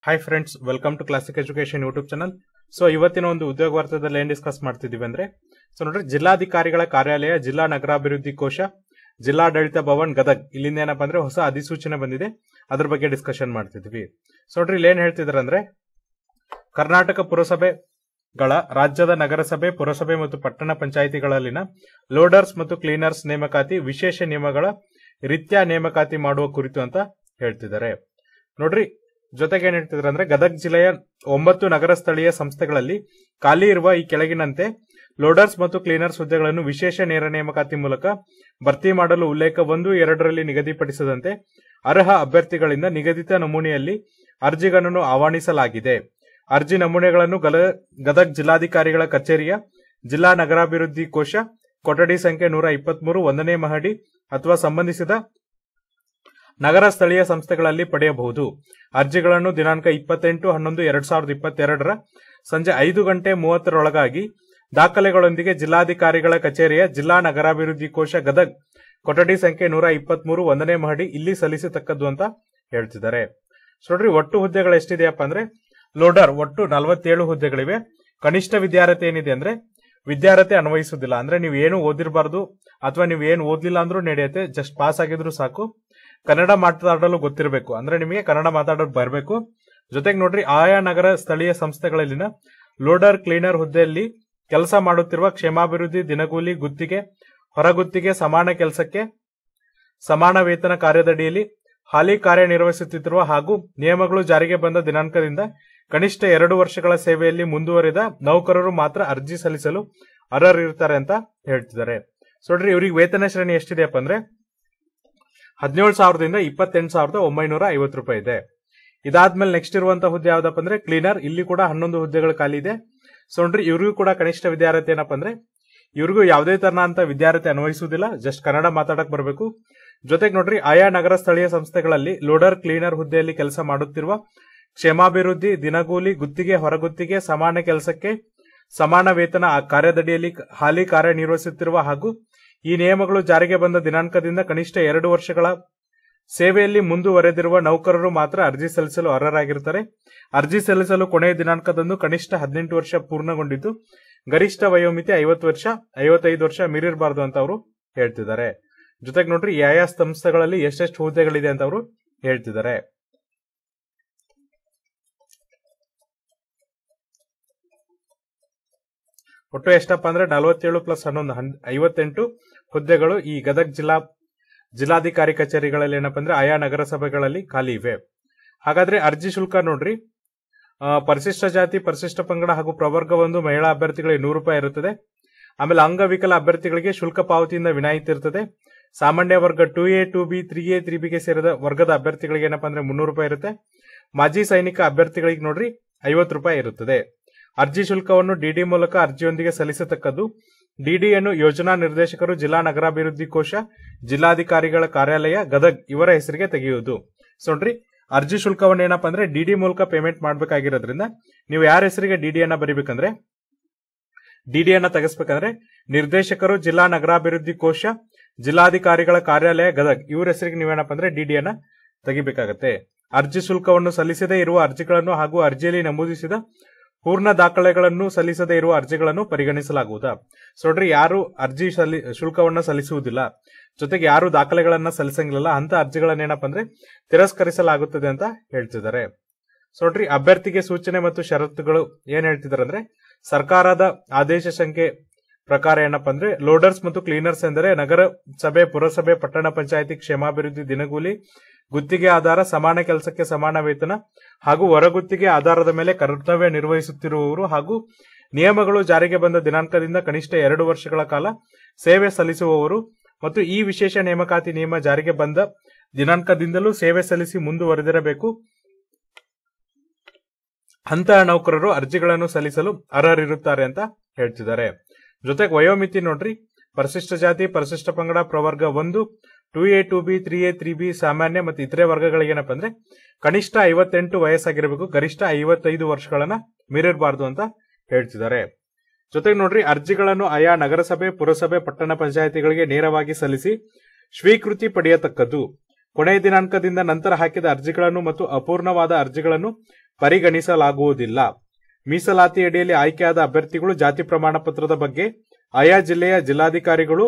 hi friends welcome to classic education YouTube channel so ಇವತ್ತಿನ ಒಂದು ಉದ್ಯೋಗ ವಾರ್ತೆದಲ್ಲಿ ಏನ್ ಡಿಸ್ಕಸ್ ಮಾಡ್ತಿದೀವಿ ಅಂದ್ರೆ ಸೊ ನೋಡ್ರಿ ಜಿಲ್ಲಾಧಿಕಾರಿಗಳ ಕಾರ್ಯಾಲಯ ಜಿಲ್ಲಾ ನಗರಾಭಿವೃದ್ಧಿ ಕೋಶ ಜಿಲ್ಲಾಡಳಿತ ಭವನ್ ಗದಗ್ ಇಲ್ಲಿಂದ ಏನಪ್ಪಾ ಅಂದ್ರೆ ಹೊಸ ಅಧಿಸೂಚನೆ ಬಂದಿದೆ ಅದ್ರ ಬಗ್ಗೆ ಡಿಸ್ಕಷನ್ ಮಾಡ್ತಿದ್ವಿ ಸೊ ನೋಡ್ರಿ ಇಲ್ಲಿ ಏನ್ ಹೇಳ್ತಿದಾರೆ ಅಂದ್ರೆ ಕರ್ನಾಟಕ ಪುರಸಭೆಗಳ ರಾಜ್ಯದ ನಗರಸಭೆ ಪುರಸಭೆ ಮತ್ತು ಪಟ್ಟಣ ಪಂಚಾಯಿತಿಗಳಲ್ಲಿನ ಲೋಡರ್ಸ್ ಮತ್ತು ಕ್ಲೀನರ್ಸ್ ನೇಮಕಾತಿ ವಿಶೇಷ ನಿಯಮಗಳ ರೀತ್ಯ ನೇಮಕಾತಿ ಮಾಡುವ ಕುರಿತು ಅಂತ ಹೇಳ್ತಿದ್ದಾರೆ ನೋಡ್ರಿ ಜೊತೆಗೆ ಏನ್ ಹೇಳ್ತಿದ್ರೆ ಅಂದ್ರೆ ಗದಗ ಜಿಲ್ಲೆಯ ಒಂಬತ್ತು ನಗರ ಸ್ಥಳೀಯ ಸಂಸ್ಥೆಗಳಲ್ಲಿ ಖಾಲಿ ಇರುವ ಈ ಕೆಳಗಿನಂತೆ ಲೋಡರ್ಸ್ ಮತ್ತು ಕ್ಲೀನರ್ಸ್ ಹುದ್ದೆಗಳನ್ನು ವಿಶೇಷ ನೇರ ನೇಮಕಾತಿ ಮೂಲಕ ಭರ್ತಿ ಮಾಡಲು ಉಲ್ಲೇಖ ಒಂದು ಎರಡರಲ್ಲಿ ನಿಗದಿಪಡಿಸದಂತೆ ಅರ್ಹ ಅಭ್ಯರ್ಥಿಗಳಿಂದ ನಿಗದಿತ ನಮೂನೆಯಲ್ಲಿ ಅರ್ಜಿಗಳನ್ನು ಆಹ್ವಾನಿಸಲಾಗಿದೆ ಅರ್ಜಿ ನಮೂನೆಗಳನ್ನು ಗಲ- ಗದಗ್ ಜಿಲ್ಲಾಧಿಕಾರಿಗಳ ಕಚೇರಿಯ ಜಿಲ್ಲಾ ನಗರಾಭಿವೃದ್ಧಿ ಕೋಶ ಕೊಠಡಿ ಸಂಖ್ಯೆ ನೂರ ಇಪ್ಪತ್ಮೂರು ಒಂದನೇ ಮಹಡಿ ಅಥವಾ ಸಂಬಂಧಿಸಿದ ನಗರ ಸ್ಥಳೀಯ ಸಂಸ್ಥೆಗಳಲ್ಲಿ ಪಡೆಯಬಹುದು ಅರ್ಜಿಗಳನ್ನು ದಿನಾಂಕ ಇಪ್ಪತ್ತೆಂಟು ಹನ್ನೊಂದು ಎರಡ್ ಸಾವಿರದ ಇಪ್ಪತ್ತೆರಡರ ಸಂಜೆ ಐದು ಗಂಟೆ ಮೂವತ್ತರೊಳಗಾಗಿ ದಾಖಲೆಗಳೊಂದಿಗೆ ಜಿಲ್ಲಾಧಿಕಾರಿಗಳ ಕಚೇರಿಯ ಜಿಲ್ಲಾ ನಗರಾಭಿವೃದ್ಧಿ ಕೋಶ ಗದಗ್ ಕೊಠಡಿ ಸಂಖ್ಯೆ ನೂರ ಇಪ್ಪತ್ಮೂರು ಒಂದನೇ ಮಹಡಿ ಇಲ್ಲಿ ಸಲ್ಲಿಸತಕ್ಕದ್ದು ಅಂತ ಹೇಳ್ತಿದ್ದಾರೆ ಸೊ ನೋಡ್ರಿ ಒಟ್ಟು ಹುದ್ದೆಗಳು ಎಷ್ಟಿದೆಯಪ್ಪ ಅಂದ್ರೆ ಲೋಡರ್ ಒಟ್ಟು ನಲವತ್ತೇಳು ಹುದ್ದೆಗಳಿವೆ ಕನಿಷ್ಠ ವಿದ್ಯಾರ್ಹತೆ ಏನಿದೆ ಅಂದ್ರೆ ವಿದ್ಯಾರ್ಹತೆ ಅನ್ವಯಿಸುವುದಿಲ್ಲ ಅಂದ್ರೆ ನೀವು ಏನು ಓದಿರಬಾರ್ದು ಅಥವಾ ನೀವು ಏನು ಓದ್ಲಿಲ್ಲ ಅಂದ್ರೂ ನಡೆಯುತ್ತೆ ಜಸ್ಟ್ ಪಾಸ್ ಆಗಿದ್ರು ಸಾಕು ಕನ್ನಡ ಮಾತಾಡಲು ಗೊತ್ತಿರಬೇಕು ಅಂದ್ರೆ ನಿಮಗೆ ಕನ್ನಡ ಮಾತಾಡೋದು ಬರಬೇಕು ಜೊತೆಗೆ ನೋಡ್ರಿ ಆಯಾ ನಗರ ಸ್ಥಳೀಯ ಸಂಸ್ಥೆಗಳಲ್ಲಿನ ಲೋಡರ್ ಕ್ಲೀನರ್ ಹುದ್ದೆಯಲ್ಲಿ ಕೆಲಸ ಮಾಡುತ್ತಿರುವ ಕ್ಷೇಮಾಭಿವೃದ್ಧಿ ದಿನಗೂಲಿ ಗುತ್ತಿಗೆ ಹೊರಗುತ್ತಿಗೆ ಸಮಾನ ಕೆಲಸಕ್ಕೆ ಸಮಾನ ವೇತನ ಕಾರ್ಯದಡಿಯಲ್ಲಿ ಹಾಲಿ ಕಾರ್ಯನಿರ್ವಹಿಸುತ್ತಿರುವ ಹಾಗೂ ನಿಯಮಗಳು ಜಾರಿಗೆ ಬಂದ ದಿನಾಂಕದಿಂದ ಕನಿಷ್ಠ ಎರಡು ವರ್ಷಗಳ ಸೇವೆಯಲ್ಲಿ ಮುಂದುವರಿದ ನೌಕರರು ಮಾತ್ರ ಅರ್ಜಿ ಸಲ್ಲಿಸಲು ಅರ್ಹರಿರ್ತಾರೆ ಅಂತ ಹೇಳ್ತಿದ್ದಾರೆ ಸೊ ನೋಡ್ರಿ ಇವ್ರಿಗೆ ವೇತನ ಶ್ರೇಣಿ ಎಷ್ಟಿದೆಯಪ್ಪ ಅಂದ್ರೆ ಹದಿನೇಳು ಸಾವಿರದಿಂದ ಇಪ್ಪತ್ತೆಂಟು ಸಾವಿರದ ಒಂಬೈನೂರ ಐವತ್ತು ರೂಪಾಯಿ ಇದೆ ಇದಾದ್ಮೇಲೆ ನೆಕ್ಸ್ಟ್ ಇರುವಂತಹ ಹುದ್ದೆ ಯಾವ್ದಪ್ಪ ಅಂದ್ರೆ ಕ್ಲೀನರ್ ಇಲ್ಲಿ ಕೂಡ ಹನ್ನೊಂದು ಹುದ್ದೆಗಳು ಖಾಲಿ ಇದೆ ಸೊ ನೋಡ್ರಿ ಇವ್ರಿಗೂ ಕೂಡ ಕನಿಷ್ಠ ವಿದ್ಯಾರ್ಥಿ ಏನಪ್ಪ ಅಂದ್ರೆ ಇವ್ರಿಗೂ ಯಾವುದೇ ತರನಾದಂತ ವಿದ್ಯಾರ್ಥಿ ಅನ್ವಯಿಸುವುದಿಲ್ಲ ಜಸ್ಟ್ ಕನ್ನಡ ಮಾತಾಡಕ್ ಬರಬೇಕು ಜೊತೆಗೆ ನೋಡ್ರಿ ಆಯಾ ನಗರ ಸ್ಥಳೀಯ ಸಂಸ್ಥೆಗಳಲ್ಲಿ ಲೋಡರ್ ಕ್ಲೀನರ್ ಹುದ್ದೆಯಲ್ಲಿ ಕೆಲಸ ಮಾಡುತ್ತಿರುವ ಕ್ಷೇಮಾಭಿವೃದ್ಧಿ ದಿನಗೂಲಿ ಗುತ್ತಿಗೆ ಹೊರಗುತ್ತಿಗೆ ಸಮಾನ ಕೆಲಸಕ್ಕೆ ಸಮಾನ ವೇತನ ಆ ಕಾರ್ಯದಡಿಯಲ್ಲಿ ಹಾಲಿ ಕಾರ್ಯನಿರ್ವಹಿಸುತ್ತಿರುವ ಹಾಗೂ ಈ ನಿಯಮಗಳು ಜಾರಿಗೆ ಬಂದ ದಿನಾಂಕದಿಂದ ಕನಿಷ್ಠ ಎರಡು ವರ್ಷಗಳ ಸೇವೆಯಲ್ಲಿ ಮುಂದುವರೆದಿರುವ ನೌಕರರು ಮಾತ್ರ ಅರ್ಜಿ ಸಲ್ಲಿಸಲು ಅರ್ಹರಾಗಿರುತ್ತಾರೆ ಅರ್ಜಿ ಸಲ್ಲಿಸಲು ಕೊನೆಯ ದಿನಾಂಕದಂದು ಕನಿಷ್ಠ ಹದಿನೆಂಟು ವರ್ಷ ಪೂರ್ಣಗೊಂಡಿದ್ದು ಗರಿಷ್ಠ ವಯೋಮಿತಿ ಐವತ್ತು ವರ್ಷ ಐವತ್ತೈದು ವರ್ಷ ಮೀರಿರಬಾರ್ದು ಅಂತ ಅವರು ಹೇಳ್ತಿದ್ದಾರೆ ಜೊತೆಗೆ ನೋಡ್ರಿ ಯಾವ ಸಂಸ್ಥೆಗಳಲ್ಲಿ ಎಷ್ಟೆಷ್ಟು ಹುದ್ದೆಗಳಿದೆ ಅಂತ ಅವರು ಹೇಳ್ತಿದ್ದಾರೆ ಒಟ್ಟು ಎಷ್ಟಪ್ಪ ಅಂದ್ರೆ ನಲವತ್ತೇಳು ಪ್ಲಸ್ ಹನ್ನೊಂದು ಹನ್- ಐವತ್ತೆಂಟು ಹುದ್ದೆಗಳು ಈ ಗದಗ್ ಜಿಲ್ಲಾ ಜಿಲ್ಲಾಧಿಕಾರಿ ಕಚೇರಿಗಳಲ್ಲಿ ಏನಪ್ಪ ಅಂದ್ರೆ ಆಯಾ ನಗರಸಭೆಗಳಲ್ಲಿ ಖಾಲಿ ಇವೆ ಹಾಗಾದ್ರೆ ಅರ್ಜಿ ಶುಲ್ಕ ನೋಡ್ರಿ ಆ, ಪರಿಶಿಷ್ಟ ಜಾತಿ ಪರಿಶಿಷ್ಟ ಪಂಗಡ ಹಾಗೂ ಪ್ರವರ್ಗ ಒಂದು ಮಹಿಳಾ ಅಭ್ಯರ್ಥಿಗಳಿಗೆ ನೂರು ರೂಪಾಯಿ ಇರುತ್ತದೆ ಆಮೇಲೆ ಅಂಗವಿಕಲ ಅಭ್ಯರ್ಥಿಗಳಿಗೆ ಶುಲ್ಕ ಪಾವತಿಯಿಂದ ವಿನಾಯಿತಿ ಇರ್ತದೆ ಸಾಮಾನ್ಯ ವರ್ಗ two A two B three A ತ್ರೀ ಬಿಗೆ ಸೇರಿದ ವರ್ಗದ ಅಭ್ಯರ್ಥಿಗಳಿಗೆ ಏನಪ್ಪಾ ಅಂದ್ರೆ ಮುನ್ನೂರು ರೂಪಾಯಿ ಇರುತ್ತೆ ಮಾಜಿ ಸೈನಿಕ ಅಭ್ಯರ್ಥಿಗಳಿಗೆ ನೋಡ್ರಿ ಐವತ್ತು ರೂಪಾಯಿ ಇರುತ್ತದೆ ಅರ್ಜಿ ಶುಲ್ಕವನ್ನು ಡಿಡಿ ಮೂಲಕ ಅರ್ಜಿಯೊಂದಿಗೆ ಸಲ್ಲಿಸತಕ್ಕದ್ದು ಡಿಡಿಯನ್ನು ಯೋಜನಾ ನಿರ್ದೇಶಕರು ಜಿಲ್ಲಾ ನಗರಾಭಿವೃದ್ಧಿ ಕೋಶ ಜಿಲ್ಲಾಧಿಕಾರಿಗಳ ಕಾರ್ಯಾಲಯ ಗದಗ್ ಇವರ ಹೆಸರಿಗೆ ತೆಗೆಯುವುದು ಸೊ ನೋಡ್ರಿ ಅರ್ಜಿ ಶುಲ್ಕವನ್ನು ಏನಪ್ಪಾ ಅಂದ್ರೆ ಡಿಡಿ ಮೂಲಕ ಪೇಮೆಂಟ್ ಮಾಡಬೇಕಾಗಿರೋದ್ರಿಂದ ನೀವು ಯಾರ ಹೆಸರಿಗೆ ಡಿಡಿಯನ್ನ ಬರಿಬೇಕಂದ್ರೆ ಡಿಡಿಯನ್ನ ತೆಗೆಸ್ಬೇಕಂದ್ರೆ ನಿರ್ದೇಶಕರು ಜಿಲ್ಲಾ ನಗರಾಭಿವೃದ್ಧಿ ಕೋಶ ಜಿಲ್ಲಾಧಿಕಾರಿಗಳ ಕಾರ್ಯಾಲಯ ಗದಗ್ ಇವ್ರ ಹೆಸರಿಗೆ ನೀವೇನಪ್ಪ ಅಂದ್ರೆ ಡಿಡಿಯನ್ನ ತೆಗಿಬೇಕಾಗತ್ತೆ ಅರ್ಜಿ ಶುಲ್ಕವನ್ನು ಸಲ್ಲಿಸದೇ ಇರುವ ಅರ್ಜಿಗಳನ್ನು ಹಾಗೂ ಅರ್ಜಿಯಲ್ಲಿ ನಮೂದಿಸಿದ ಪೂರ್ಣ ದಾಖಲೆಗಳನ್ನು ಸಲ್ಲಿಸದೇ ಇರುವ ಅರ್ಜಿಗಳನ್ನು ಪರಿಗಣಿಸಲಾಗುವುದಾ ಸೊ ನೋಡ್ರಿ ಯಾರು ಅರ್ಜಿ ಸಲ್ಲಿ ಶುಲ್ಕವನ್ನ ಸಲ್ಲಿಸುವುದಿಲ್ಲ ಜೊತೆಗೆ ಯಾರು ದಾಖಲೆಗಳನ್ನ ಸಲ್ಲಿಸಂಗಿಲ್ಲ ಅಂತ ಅರ್ಜಿಗಳನ್ನ ಏನಪ್ಪ ಅಂದ್ರೆ ತಿರಸ್ಕರಿಸಲಾಗುತ್ತದೆ ಅಂತ ಹೇಳ್ತಿದ್ದಾರೆ ಸೊ ನೋಡ್ರಿ ಅಭ್ಯರ್ಥಿಗೆ ಸೂಚನೆ ಮತ್ತು ಷರತ್ತುಗಳು ಏನ್ ಹೇಳ್ತಿದ್ದಾರೆ ಅಂದ್ರೆ ಸರ್ಕಾರದ ಆದೇಶ ಸಂಖ್ಯೆ ಪ್ರಕಾರ ಏನಪ್ಪ ಅಂದ್ರೆ ಲೋಡರ್ಸ್ ಮತ್ತು ಕ್ಲೀನರ್ಸ್ ಎಂದರೆ ನಗರ ಸಭೆ ಪುರಸಭೆ ಪಟ್ಟಣ ಪಂಚಾಯಿತಿ ಕ್ಷೇಮಾಭಿವೃದ್ಧಿ ದಿನಗೂಲಿ ಗುತ್ತಿಗೆ ಆಧಾರ ಸಮಾನ ಕೆಲಸಕ್ಕೆ ಸಮಾನ ವೇತನ ಹಾಗೂ ಹೊರಗುತ್ತಿಗೆ ಆಧಾರದ ಮೇಲೆ ಕರ್ತವ್ಯ ನಿರ್ವಹಿಸುತ್ತಿರುವವರು ಹಾಗೂ ನಿಯಮಗಳು ಜಾರಿಗೆ ಬಂದ ದಿನಾಂಕದಿಂದ ಕನಿಷ್ಠ ಎರಡು ವರ್ಷಗಳ ಕಾಲ ಸೇವೆ ಸಲ್ಲಿಸುವವರು ಮತ್ತು ಈ ವಿಶೇಷ ನೇಮಕಾತಿ ನಿಯಮ ಜಾರಿಗೆ ಬಂದ ದಿನಾಂಕದಿಂದಲೂ ಸೇವೆ ಸಲ್ಲಿಸಿ ಮುಂದುವರೆದಿರಬೇಕು ಅಂತಹ ನೌಕರರು ಅರ್ಜಿಗಳನ್ನು ಸಲ್ಲಿಸಲು ಅರ್ಹರಿರುತ್ತಾರೆ ಅಂತ ಹೇಳ್ತಿದ್ದಾರೆ ಜೊತೆಗೆ ವಯೋಮಿತಿ ನೋಡ್ರಿ ಪರಿಶಿಷ್ಟ ಜಾತಿ ಪರಿಶಿಷ್ಟ ಪಂಗಡ ಪ್ರವರ್ಗ ಒಂದು two A two B three A three B ಸಾಮಾನ್ಯ ಮತ್ತು ಇತರೆ ವರ್ಗಗಳಿಗೆ ಏನಪ್ಪ ಅಂದ್ರೆ ಕನಿಷ್ಠ ಐವತ್ತೆಂಟು ವಯಸ್ಸಾಗಿರಬೇಕು ಗರಿಷ್ಠ ಐವತ್ತೈದು ವರ್ಷಗಳನ್ನ ಮೀರಿರಬಾರ್ದು ಅಂತ ಹೇಳ್ತಿದ್ದಾರೆ ಜೊತೆಗೆ ನೋಡ್ರಿ ಅರ್ಜಿಗಳನ್ನು ಆಯಾ ನಗರಸಭೆ ಪುರಸಭೆ ಪಟ್ಟಣ ಪಂಚಾಯಿತಿಗಳಿಗೆ ನೇರವಾಗಿ ಸಲ್ಲಿಸಿ ಸ್ವೀಕೃತಿ ಪಡೆಯತಕ್ಕದ್ದು ಕೊನೆಯ ದಿನಾಂಕದಿಂದ ನಂತರ ಹಾಕಿದ ಅರ್ಜಿಗಳನ್ನು ಮತ್ತು ಅಪೂರ್ಣವಾದ ಅರ್ಜಿಗಳನ್ನು ಪರಿಗಣಿಸಲಾಗುವುದಿಲ್ಲ ಮೀಸಲಾತಿ ಅಡಿಯಲ್ಲಿ ಆಯ್ಕೆಯಾದ ಅಭ್ಯರ್ಥಿಗಳು ಜಾತಿ ಪ್ರಮಾಣ ಪತ್ರದ ಬಗ್ಗೆ ಆಯಾ ಜಿಲ್ಲೆಯ ಜಿಲ್ಲಾಧಿಕಾರಿಗಳು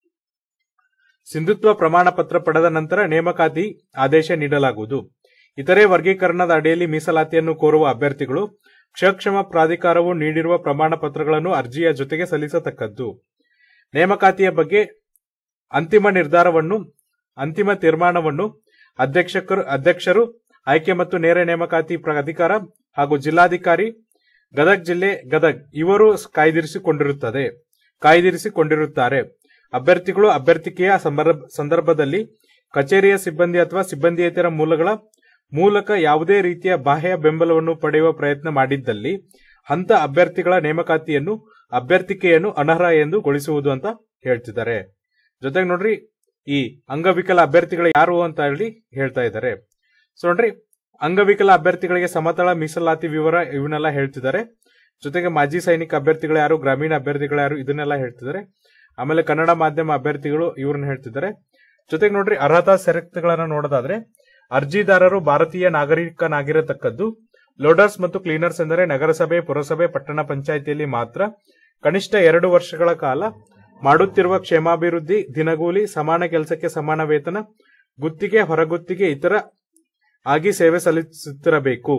ಸಿಂಧುತ್ವ ಪ್ರಮಾಣ ಪತ್ರ ಪಡೆದ ನಂತರ ನೇಮಕಾತಿ ಆದೇಶ ನೀಡಲಾಗುವುದು ಇತರೆ ವರ್ಗೀಕರಣದ ಅಡಿಯಲ್ಲಿ ಮೀಸಲಾತಿಯನ್ನು ಕೋರುವ ಅಭ್ಯರ್ಥಿಗಳು ಕ್ಷಕ್ಷಮ ಪ್ರಾಧಿಕಾರವು ನೀಡಿರುವ ಪ್ರಮಾಣ ಪತ್ರಗಳನ್ನು ಅರ್ಜಿಯ ಜೊತೆಗೆ ಸಲ್ಲಿಸತಕ್ಕದ್ದು ನೇಮಕಾತಿಯ ಬಗ್ಗೆ ಅಂತಿಮ ನಿರ್ಧಾರವನ್ನು ಅಂತಿಮ ತೀರ್ಮಾನವನ್ನು ಅಧ್ಯಕ್ಷಕರು ಅಧ್ಯಕ್ಷರು ಆಯ್ಕೆ ಮತ್ತು ನೇರ ನೇಮಕಾತಿ ಪ್ರಾಧಿಕಾರ ಹಾಗೂ ಜಿಲ್ಲಾಧಿಕಾರಿ ಗದಗ್ ಜಿಲ್ಲೆ ಗದಗ್ ಇವರು ಕಾಯ್ದಿರಿಸಿಕೊಂಡಿರುತ್ತದೆ ಕಾಯ್ದಿರಿಸಿಕೊಂಡಿರುತ್ತಾರೆ ಅಭ್ಯರ್ಥಿಗಳು ಅಭ್ಯರ್ಥಿಕೆಯ ಸಂದರ್ಭ- ಸಂದರ್ಭದಲ್ಲಿ ಕಚೇರಿಯ ಸಿಬ್ಬಂದಿ ಅಥವಾ ಸಿಬ್ಬಂದಿಯೇತರ ಮೂಲಗಳ ಮೂಲಕ ಯಾವುದೇ ರೀತಿಯ ಬಾಹ್ಯ ಬೆಂಬಲವನ್ನು ಪಡೆಯುವ ಪ್ರಯತ್ನ ಮಾಡಿದ್ದಲ್ಲಿ ಅಂತ ಅಭ್ಯರ್ಥಿಗಳ ನೇಮಕಾತಿಯನ್ನು ಅಭ್ಯರ್ಥಿಕೆಯನ್ನು ಅನರ್ಹ ಎಂದು ಗೊಳಿಸುವುದು ಅಂತ ಹೇಳ್ತಿದ್ದಾರೆ ಜೊತೆಗೆ ನೋಡ್ರಿ ಈ ಅಂಗವಿಕಲ ಅಭ್ಯರ್ಥಿಗಳು ಯಾರು ಅಂತ ಹೇಳಿ ಹೇಳ್ತಾ ಇದ್ದಾರೆ ಸೊ ನೋಡ್ರಿ ಅಂಗವಿಕಲ ಅಭ್ಯರ್ಥಿಗಳಿಗೆ ಸಮತಳ ಮೀಸಲಾತಿ ವಿವರ ಇವನ್ನೆಲ್ಲ ಹೇಳ್ತಿದ್ದಾರೆ ಜೊತೆಗೆ ಮಾಜಿ ಸೈನಿಕ ಅಭ್ಯರ್ಥಿಗಳು ಯಾರು ಗ್ರಾಮೀಣ ಅಭ್ಯರ್ಥಿಗಳು ಯಾರು ಇದನ್ನೆಲ್ಲ ಹೇಳ್ತಿದ್ದಾರೆ ಆಮೇಲೆ ಕನ್ನಡ ಮಾಧ್ಯಮ ಅಭ್ಯರ್ಥಿಗಳು ಇವ್ರನ್ನ ಹೇಳ್ತಿದ್ದಾರೆ ಜೊತೆಗೆ ನೋಡ್ರಿ ಅರ್ಹತಾ ಷರತ್ತುಗಳನ್ನ ನೋಡೋದಾದ್ರೆ ಅರ್ಜಿದಾರರು ಭಾರತೀಯ ನಾಗರಿಕನಾಗಿರತಕ್ಕದ್ದು ಲೋಡರ್ಸ್ ಮತ್ತು ಕ್ಲೀನರ್ಸ್ ಎಂದರೆ ನಗರಸಭೆ ಪುರಸಭೆ ಪಟ್ಟಣ ಪಂಚಾಯಿತಿಯಲ್ಲಿ ಮಾತ್ರ ಕನಿಷ್ಠ ಎರಡು ವರ್ಷಗಳ ಕಾಲ ಮಾಡುತ್ತಿರುವ ಕ್ಷೇಮಾಭಿವೃದ್ಧಿ ದಿನಗೂಲಿ ಸಮಾನ ಕೆಲಸಕ್ಕೆ ಸಮಾನ ವೇತನ ಗುತ್ತಿಗೆ ಹೊರಗುತ್ತಿಗೆ ಇತರ ಆಗಿ ಸೇವೆ ಸಲ್ಲಿಸುತ್ತಿರಬೇಕು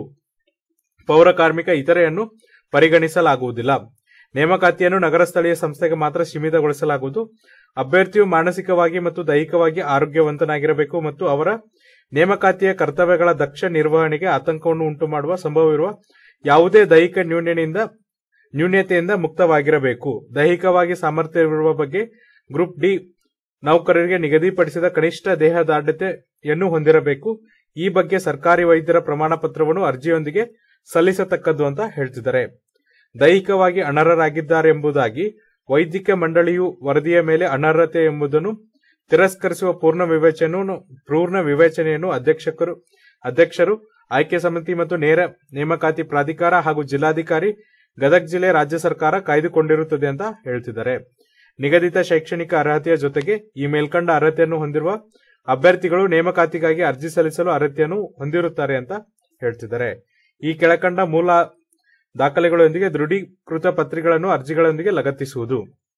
ಪೌರ ಕಾರ್ಮಿಕ ಇತರೆಯನ್ನು ಪರಿಗಣಿಸಲಾಗುವುದಿಲ್ಲ ನೇಮಕಾತಿಯನ್ನು ನಗರ ಸ್ಥಳೀಯ ಸಂಸ್ಥೆಗೆ ಮಾತ್ರ ಸೀಮಿತಗೊಳಿಸಲಾಗುವುದು ಅಭ್ಯರ್ಥಿಯು ಮಾನಸಿಕವಾಗಿ ಮತ್ತು ದೈಹಿಕವಾಗಿ ಆರೋಗ್ಯವಂತನಾಗಿರಬೇಕು ಮತ್ತು ಅವರ ನೇಮಕಾತಿಯ ಕರ್ತವ್ಯಗಳ ದಕ್ಷ ನಿರ್ವಹಣೆಗೆ ಆತಂಕವನ್ನು ಉಂಟುಮಾಡುವ ಸಂಭವವಿರುವ ಯಾವುದೇ ದೈಹಿಕ ನ್ಯೂನ್ಯತೆಯಿಂದ ನ್ಯೂನ್ಯತೆಯಿಂದ ಮುಕ್ತವಾಗಿರಬೇಕು ದೈಹಿಕವಾಗಿ ಸಾಮರ್ಥ್ಯವಿರುವ ಬಗ್ಗೆ ಗ್ರೂಪ್ ಡಿ ನೌಕರರಿಗೆ ನಿಗದಿಪಡಿಸಿದ ಕನಿಷ್ಠ ದೇಹದಾಢ್ಯತೆಯನ್ನು ಹೊಂದಿರಬೇಕು ಈ ಬಗ್ಗೆ ಸರ್ಕಾರಿ ವೈದ್ಯರ ಪ್ರಮಾಣ ಪತ್ರವನ್ನು ಅರ್ಜಿಯೊಂದಿಗೆ ಸಲ್ಲಿಸತಕ್ಕದ್ದು ಅಂತ ಹೇಳ್ತಿದ್ದಾರೆ ದೈಹಿಕವಾಗಿ ಅನರ್ಹರಾಗಿದ್ದಾರೆಂಬುದಾಗಿ ವೈದ್ಯಕೀಯ ಮಂಡಳಿಯು ವರದಿಯ ಮೇಲೆ ಅನರ್ಹತೆ ಎಂಬುದನ್ನು ತಿರಸ್ಕರಿಸುವ ಪೂರ್ಣ ವಿವೇಚನೆಯನ್ನು ಪೂರ್ಣ ವಿವೇಚನೆಯನ್ನು ಅಧ್ಯಕ್ಷಕರು ಅಧ್ಯಕ್ಷರು ಆಯ್ಕೆ ಸಮಿತಿ ಮತ್ತು ನೇರ ನೇಮಕಾತಿ ಪ್ರಾಧಿಕಾರ ಹಾಗೂ ಜಿಲ್ಲಾಧಿಕಾರಿ ಗದಗ ಜಿಲ್ಲೆ ರಾಜ್ಯ ಸರ್ಕಾರ ಕಾಯ್ದುಕೊಂಡಿರುತ್ತದೆ ಅಂತ ಹೇಳ್ತಿದ್ದಾರೆ ನಿಗದಿತ ಶೈಕ್ಷಣಿಕ ಅರ್ಹತೆಯ ಜೊತೆಗೆ ಈ ಮೇಲ್ಕಂಡ ಅರ್ಹತೆಯನ್ನು ಹೊಂದಿರುವ ಅಭ್ಯರ್ಥಿಗಳು ನೇಮಕಾತಿಗಾಗಿ ಅರ್ಜಿ ಸಲ್ಲಿಸಲು ಅರ್ಹತೆಯನ್ನು ಹೊಂದಿರುತ್ತಾರೆ ಅಂತ ಹೇಳ್ತಿದ್ದಾರೆ ಈ ಕೆಳಕಂಡ ಮೂಲ ದಾಖಲೆಗಳೊಂದಿಗೆ ದೃಢೀಕೃತ ಪತ್ರಿಕೆಗಳನ್ನು ಅರ್ಜಿಗಳೊಂದಿಗೆ ಲಗತ್ತಿಸುವುದು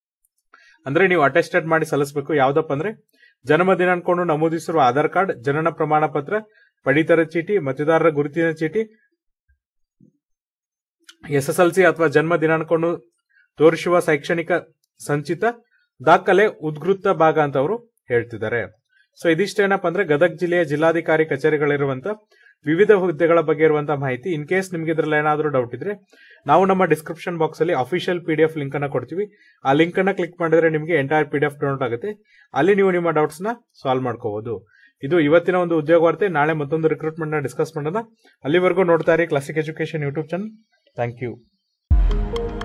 ಅಂದ್ರೆ ನೀವು ಅಟೆಸ್ಟೆಡ್ ಮಾಡಿ ಸಲ್ಲಿಸಬೇಕು ಯಾವ್ದಪ್ಪ ಅಂದ್ರೆ ಜನ್ಮ ದಿನಾಂಕವನ್ನು ನಮೂದಿಸಿರುವ ಆಧಾರ್ ಕಾರ್ಡ್ ಜನನ ಪ್ರಮಾಣ ಪತ್ರ ಪಡಿತರ ಚೀಟಿ ಮತದಾರರ ಗುರುತಿನ ಚೀಟಿ ಎಸ್ಎಸ್ಎಲ್ಸಿ ಅಥವಾ ಜನ್ಮ ದಿನಾಂಕವನ್ನು ತೋರಿಸುವ ಶೈಕ್ಷಣಿಕ ಸಂಚಿತ ದಾಖಲೆ ಉದ್ಗೃತ ಭಾಗ ಅಂತ ಅವರು ಹೇಳ್ತಿದ್ದಾರೆ ಸೊ ಇದಿಷ್ಟೇನಪ್ಪ ಅಂದ್ರೆ ಗದಗ ಜಿಲ್ಲೆಯ ಜಿಲ್ಲಾಧಿಕಾರಿ ಕಚೇರಿಗಳಿರುವಂತ ವಿವಿಧ ಹುದ್ದೆಗಳ ಬಗ್ಗೆ ಇರುವಂತಹ ಮಾಹಿತಿ ಇನ್ ಕೇಸ್ ನಿಮ್ಗೆ ಇದ್ರಲ್ಲಿ ಏನಾದರೂ ಡೌಟ್ ಇದ್ರೆ ನಾವು ನಮ್ಮ ಡಿಸ್ಕ್ರಿಪ್ಷನ್ ಬಾಕ್ಸ್ ಅಲ್ಲಿ official P D F link ಅನ್ನ ಕೊಡ್ತೀವಿ ಆ ಲಿಂಕ್ ಅನ್ನ ಕ್ಲಿಕ್ ಮಾಡಿದ್ರೆ ನಿಮಗೆ entire P D F download ಆಗುತ್ತೆ ಅಲ್ಲಿ ನೀವು ನಿಮ್ಮ ಡೌಟ್ಸ್ ನ ಸಾಲ್ವ್ ಮಾಡ್ಕೋಬಹುದು ಇದು ಇವತ್ತಿನ ಒಂದು ಉದ್ಯೋಗ ವಾರ್ತೆ ನಾಳೆ ಮತ್ತೊಂದು ರಿಕ್ರೂಟ್ಮೆಂಟ್ ನ ಡಿಸ್ಕಸ್ ಮಾಡೋಣ ಅಲ್ಲಿವರೆಗೂ ನೋಡ್ತಾ ಇರಿ classic education YouTube channel thank you